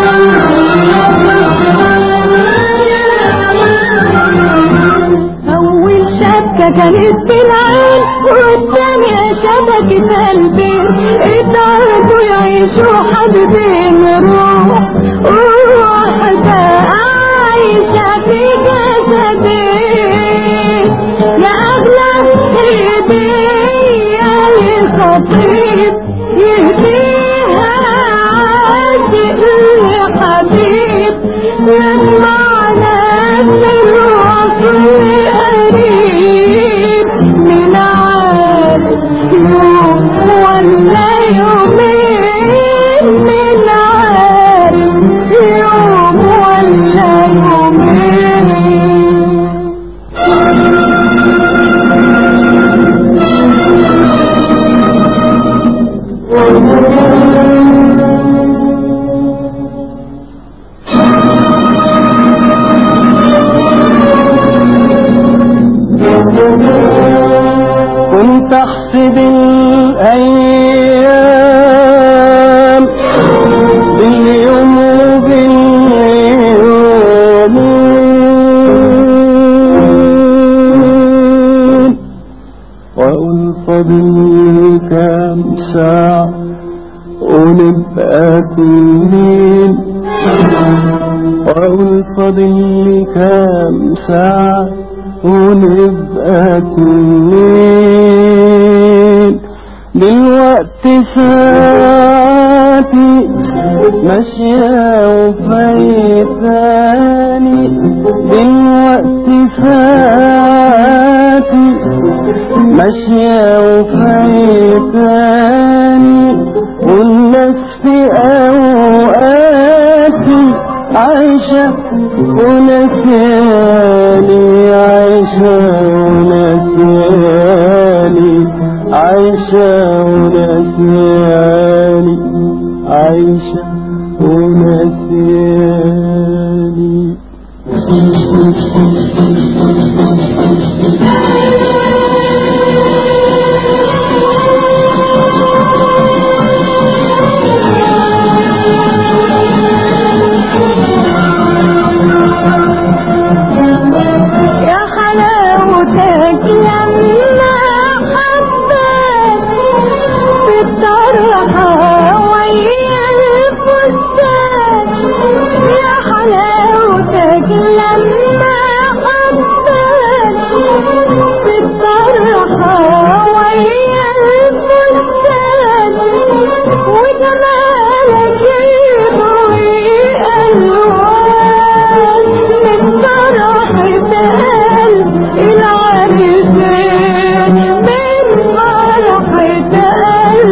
أول شبكة كانت بالعين والثانية شبكة قلبي اتعرفوا يعيشوا حبيبين روح وواحدة عايشة في جسدين يا أغلى هدية للخطيب يهديها عاشق لحبيب يسمعنا في الوصل قريب من عارف يوم ولا يومين من عارف يوم ولا يومين كنت احسب الايام باليوم وباليومين واقول فاضل كام ساعة ونبقى اتنين واقول فاضل كام ساعة ونبقى اتنين دلوقتي ساعتي ماشية وفايتاني دلوقتي ساعتي ماشية وفايتاني والناس في أوقاتي عايشة ونسياني عايشة ونسياني عايشة ونسياني عايشة ونسياني يا حلاوتك لما حبيت بالطرحة ويا الفستان يا حلاوتك لما حبيت بالطرحة ويا الفستان وجمالك يضوي ألوان من فرحة قلب العريسين من فرحة قلب